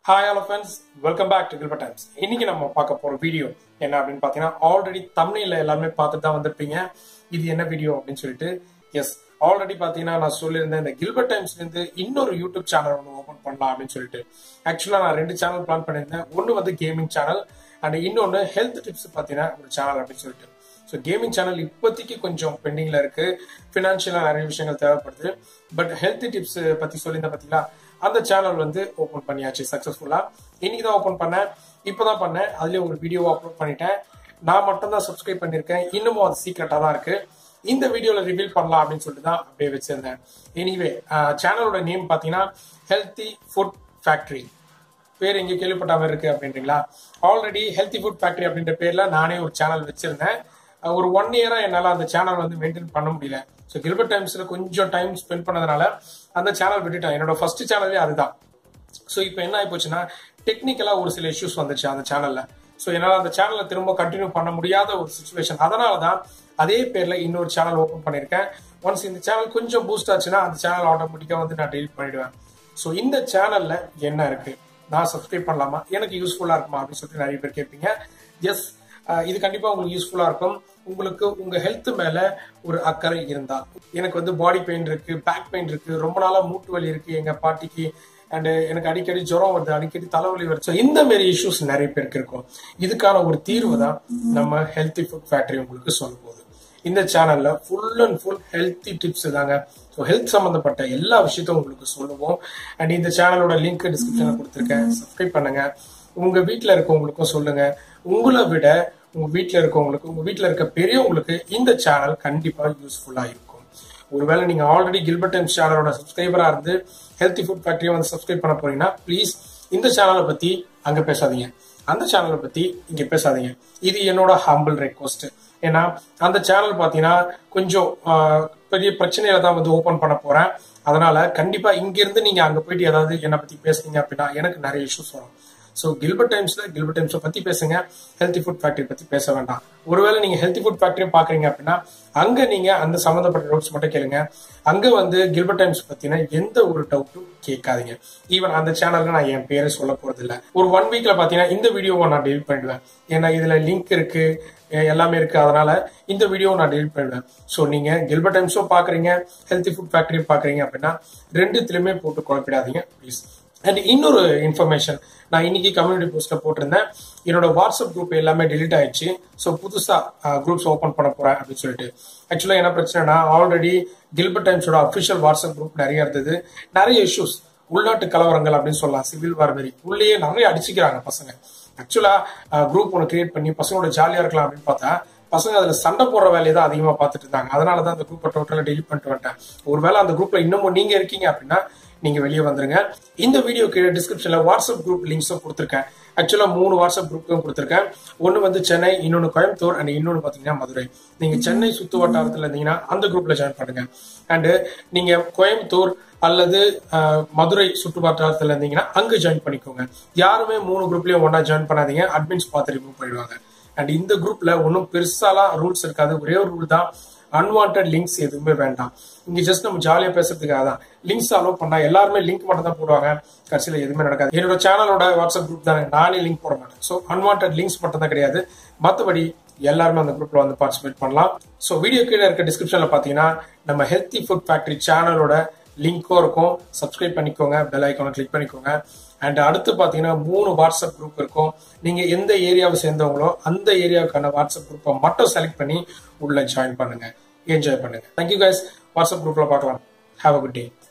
hi all friends welcome back to Gilbert Times இன்னைக்கு நம்ம பார்க்க போற வீடியோ என்ன அப்படின்னு பார்த்தீங்கன்னா ஆல்ரெடி தமிழில் எல்லாருமே பார்த்துட்டு தான் வந்திருப்பீங்க இது என்ன வீடியோ அப்படின்னு சொல்லிட்டு எஸ் ஆல்ரெடி பார்த்தீங்கன்னா நான் சொல்லியிருந்தேன் இந்த கில்பர்ட் டைம்ஸ்லேருந்து இன்னொரு யூடியூப் சேனல் ஒன்று ஓப்பன் பண்ணலாம் அப்படின்னு சொல்லிட்டு ஆக்சுவலாக நான் ரெண்டு சேனல் பிளான் பண்ணியிருந்தேன் ஒன்று வந்து கேமிங் சேனல் அண்ட் இன்னொன்று ஹெல்த் டிப்ஸ் பார்த்தீங்கன்னா ஒரு சேனல் அப்படின்னு சொல்லிட்டு ஸோ கேமிங் சேனல் இப்போதைக்கு கொஞ்சம் பெண்டிங்ல இருக்கு ஃபினான்ஷியலாக நிறைய விஷயங்கள் தேவைப்படுது பட் ஹெல்த் டிப்ஸ் பத்தி சொல்லியிருந்தேன் பார்த்தீங்களா அந்த சேனல் வந்து ஓப்பன் பண்ணியாச்சு சக்ஸஸ்ஃபுல்லா இன்னைக்கு தான் ஓப்பன் பண்ணேன் இப்போதான் பண்ணேன் அதுலேயே ஒரு வீடியோ அப்லோட் பண்ணிட்டேன் நான் மட்டும் தான் சப்ஸ்கிரைப் பண்ணியிருக்கேன் இன்னமும் அது சீக்கிரட்டா தான் இருக்கு இந்த வீடியோல ரிவீல் பண்ணலாம் அப்படின்னு சொல்லிட்டு தான் அப்படியே வச்சிருந்தேன் எனிவே சேனலோட நேம் பார்த்தீங்கன்னா ஹெல்த்தி ஃபுட் ஃபேக்டரி பேர் எங்க கேள்விப்பட்ட மாதிரி இருக்கு அப்படின்றீங்களா ஆல்ரெடி ஹெல்த்தி ஃபுட் ஃபேக்டரி அப்படின்ற பேர்ல நானே ஒரு சேனல் வச்சிருந்தேன் ஒரு ஒன் இயரா என்னால அந்த சேனல் வந்து மெயின்டைன் பண்ண முடியல ஸோ கில்பர்ட் டைம்ஸ்ல கொஞ்சம் டைம் ஸ்பெண்ட் பண்ணதுனால அந்த சேனல் விட்டுட்டேன் என்னோட ஃபர்ஸ்ட் சேனலே அதுதான் ஸோ இப்போ என்ன ஆகி போச்சுன்னா டெக்னிக்கலா ஒரு சில இஷ்யூஸ் வந்துச்சு அந்த சேனல்ல ஸோ என்னால் அந்த சேனலை திரும்ப கண்டினியூ பண்ண முடியாத ஒரு சுச்சுவேஷன் அதனால தான் அதே பேர்ல இன்னொரு சேனல் ஓப்பன் பண்ணியிருக்கேன் ஒன்ஸ் இந்த சேனல் கொஞ்சம் பூஸ்ட் ஆச்சுன்னா அந்த சேனல் ஆட்டோமேட்டிக்காக வந்து நான் டெலிட் பண்ணிடுவேன் ஸோ இந்த சேனல்ல என்ன இருக்கு நான் சப்ஸ்கிரைப் பண்ணலாமா எனக்கு யூஸ்ஃபுல்லா இருக்குமா அப்படின்னு சொல்லிட்டு நிறைய பேர் கேட்பீங்க எஸ் இது கண்டிப்பா உங்களுக்கு யூஸ்ஃபுல்லா இருக்கும் உங்களுக்கு உங்க ஹெல்த் மேல ஒரு அக்கறை இருந்தா எனக்கு வந்து பாடி பெயின் இருக்கு பேக் பெயின் இருக்கு ரொம்ப நாளா மூட்டு வலி இருக்கு எங்க பாட்டிக்கு அண்ட் எனக்கு அடிக்கடி ஜுரம் வருது அடிக்கடி தலைவலி வருது ஸோ இந்த மாதிரி இஷ்யூஸ் நிறைய பேருக்கு இருக்கும் இதுக்கான ஒரு தீர்வு தான் நம்ம ஹெல்த்தி ஃபுட் ஃபேக்டரி உங்களுக்கு சொல்ல போகுது இந்த சேனல்ல full and full healthy tips தாங்க ஸோ ஹெல்த் சம்பந்தப்பட்ட எல்லா விஷயத்தையும் உங்களுக்கு சொல்லுவோம் அண்ட் இந்த சேனலோட லிங்க் டிஸ்கிரிப்ஷன்ல கொடுத்துருக்கேன் சப்ஸ்கிரைப் பண்ணுங்க உங்க வீட்டில் இருக்கவங்களுக்கும் சொல்லுங்க உங்களை விட உங்க வீட்டில் இருக்கவங்களுக்கு உங்க வீட்டில் இருக்க பெரியவங்களுக்கு இந்த சேனல் கண்டிப்பா யூஸ்ஃபுல்லா இருக்கும் ஒருவேளை நீங்க ஆல்ரெடி கில்பர்ட் டைம்ஸ் சேனலோட சப்ஸ்கிரைபரா இருந்து ஹெல்த்தி ஃபுட் ஃபேக்டரியை வந்து சப்ஸ்கிரைப் பண்ண போறீங்கன்னா ப்ளீஸ் இந்த சேனலை பத்தி அங்க பேசாதீங்க அந்த சேனலை பத்தி இங்க பேசாதீங்க இது என்னோட ஹம்பிள் ரெக்வஸ்ட் ஏன்னா அந்த சேனல் பாத்தீங்கன்னா கொஞ்சம் பெரிய பிரச்சனையில தான் வந்து ஓபன் பண்ண போறேன் அதனால கண்டிப்பா இங்க இருந்து நீங்க அங்க போயிட்டு ஏதாவது என்னை பத்தி பேசுனீங்க அப்படின்னா எனக்கு நிறைய இஷ்யூஸ் வரும் ஸோ கில்பர்ட் டைம்ஸ்ல கில்பர்ட் டைம்ஸை பத்தி பேசுங்க ஹெல்த்தி ஃபுட் ஃபேக்டரி பத்தி பேச வேண்டாம் ஒருவேளை நீங்க ஹெல்த்தி ஃபுட் ஃபேக்டரி பாக்குறீங்க அப்படின்னா அங்க நீங்க அந்த சம்மந்தப்பட்ட டவுட்ஸ் மட்டும் கேளுங்க அங்க வந்து கில்பர்ட் டைம்ஸ் பத்தின எந்த ஒரு டவுட்டும் கேட்காதீங்க ஈவன் அந்த சேனல்ல நான் என் பேரை சொல்ல போறது இல்ல ஒரு ஒன் வீக்ல பாத்தீங்கன்னா இந்த வீடியோவை நான் டெலிட் பண்ணிடுவேன் ஏன்னா இதுல லிங்க் இருக்கு எல்லாமே இருக்கு அதனால இந்த வீடியோவை நான் டெலிட் பண்ணிடுவேன் ஸோ நீங்க கில்பர்ட் டைம்ஸும் பாக்குறீங்க ஹெல்த்தி ஃபுட் ஃபேக்டரியும் பாக்குறீங்க அப்படின்னா ரெண்டுத்திலுமே போட்டு குழப்பிடாதீங்க ப்ளீஸ் அண்ட் இன்னொரு இன்ஃபர்மேஷன் நான் இன்னைக்கு கம்யூனிட்டி போஸ்ட்ல போட்டிருந்தேன் என்னோட வாட்ஸ்அப் குரூப் எல்லாமே டெலிட் ஆயிடுச்சு ஸோ புதுசா குரூப்ஸ் ஓப்பன் பண்ண போறேன் அப்படின்னு சொல்லிட்டு ஆக்சுவலா என்ன பிரச்சனைனா ஆல்ரெடி கில்பர்ட் டைம்ஸோட அஃபிஷியல் வாட்ஸ்அப் குரூப் நிறைய இருந்தது நிறைய இஷ்யூஸ் உள்நாட்டு கலவரங்கள் அப்படின்னு சொல்லலாம் சிவில் வார் மாரி உள்ளேயே நிறைய அடிச்சுக்கிறாங்க பசங்க ஆக்சுவலா குரூப் ஒன்று கிரியேட் பண்ணி பசங்களோட ஜாலியா இருக்கலாம் அப்படின்னு பார்த்தா பசங்க அதுல சண்டை போடுற வேலையை தான் அதிகமா பார்த்துட்டு இருந்தாங்க அதனால தான் அந்த குரூப்பை டோட்டலா டெலிட் பண்ணிட்டு வந்துட்டேன் ஒருவேளை அந்த குரூப்ல இன்னமும் நீங்க இருக்கீங்க அப்படின்னா நீங்க வெளியே வந்துருங்க இந்த வீடியோ கீழே டிஸ்கிரிப்ஷன்ல வாட்ஸ்அப் குரூப் லிங்க்ஸும் கொடுத்துருக்கேன் ஆக்சுவலா மூணு வாட்ஸ்அப் குரூப்பும் கொடுத்துருக்கேன் ஒன்னு வந்து சென்னை இன்னொன்னு கோயம்புத்தூர் அண்ட் இன்னொன்னு பாத்தீங்கன்னா மதுரை நீங்க சென்னை சுத்து வட்டாரத்துல இருந்தீங்கன்னா அந்த குரூப்ல ஜாயின் பண்ணுங்க அண்ட் நீங்க கோயம்புத்தூர் அல்லது மதுரை சுற்று வட்டாரத்துல இருந்தீங்கன்னா அங்க ஜாயின் பண்ணிக்கோங்க யாருமே மூணு குரூப்லயும் ஒன்னா ஜாயின் பண்ணாதீங்க அட்மின்ஸ் பார்த்து ரிமூவ் பண்ணிடுவாங்க அண்ட் இந்த குரூப்ல ஒன்றும் பெருசாலாம் ரூல்ஸ் இருக்காது ஒரே ஒரு ரூல் தான் அன்வான்ட் லிங்க்ஸ் எதுவுமே வேண்டாம் இங்க ஜஸ்ட் நம்ம ஜாலியா பேசுறதுக்காக தான் லிங்க்ஸ் அலோவ் பண்ணா எல்லாருமே லிங்க் மட்டும் தான் போடுவாங்க கடைசியில எதுவுமே நடக்காது என்னோட சேனலோட வாட்ஸ்அப் குரூப் தானே நானே லிங்க் போட மாட்டேன் ஸோ அன்வான்ட் லிங்க்ஸ் மட்டும் தான் கிடையாது மற்றபடி எல்லாருமே அந்த குரூப்ல வந்து பார்ட்டிசிபேட் பண்ணலாம் ஸோ வீடியோ கீழே இருக்க டிஸ்கிரிப்ஷன்ல பாத்தீங்கன்னா நம்ம ஹெல்த்தி ஃபுட் ஃபேக்டரி சேனலோட லிங்க்கும் இருக்கும் சப்ஸ்கிரைப் பண்ணிக்கோங்க பெல் ஐக்கானை கிளிக் பண்ணிக்கோங்க அண்ட் அடுத்து பார்த்தீங்கன்னா மூணு வாட்ஸ்அப் குரூப் இருக்கும் நீங்க எந்த ஏரியாவை சேர்ந்தவங்களோ அந்த ஏரியாவுக்கான வாட்ஸ்அப் குரூப்பை மட்டும் செலக்ட் பண்ணி உள்ள ஜாயின் பண்ணுங்க என்ஜாய் பண்ணுங்க தேங்க்யூ கைஸ் வாட்ஸ்அப் குரூப்ல பார்க்கலாம் ஹாவ் அ குட் டே